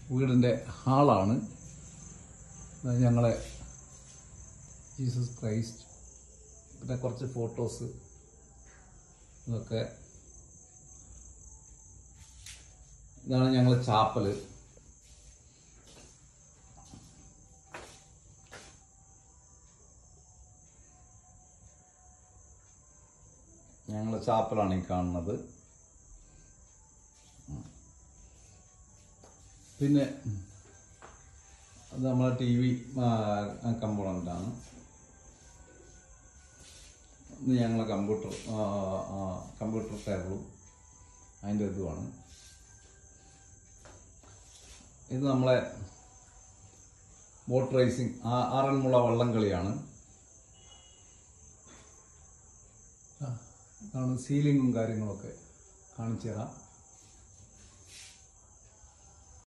വീടിൻ്റെ ഹാളാണ് ഇത് ഞങ്ങളെ ജീസസ് ക്രൈസ്റ്റ് പിന്നെ കുറച്ച് ഫോട്ടോസ് ഇതൊക്കെ ഇതാണ് ഞങ്ങളെ ചാപ്പല് ഞങ്ങളെ ചാപ്പലാണ് ഈ കാണുന്നത് പിന്നെ അത് നമ്മളെ ടി വി കമ്പോണൻ്റാണ് ഇത് ഞങ്ങളെ കമ്പ്യൂട്ടർ കമ്പ്യൂട്ടർ ടേബിളും അതിൻ്റെ ഇതുമാണ് ഇത് നമ്മളെ ബോട്ട് റേസിംഗ് ആറന്മുള വള്ളംകളിയാണ് ആ, ഇതാണ് സീലിങ്ങും കാര്യങ്ങളൊക്കെ കാണിച്ചു തരാം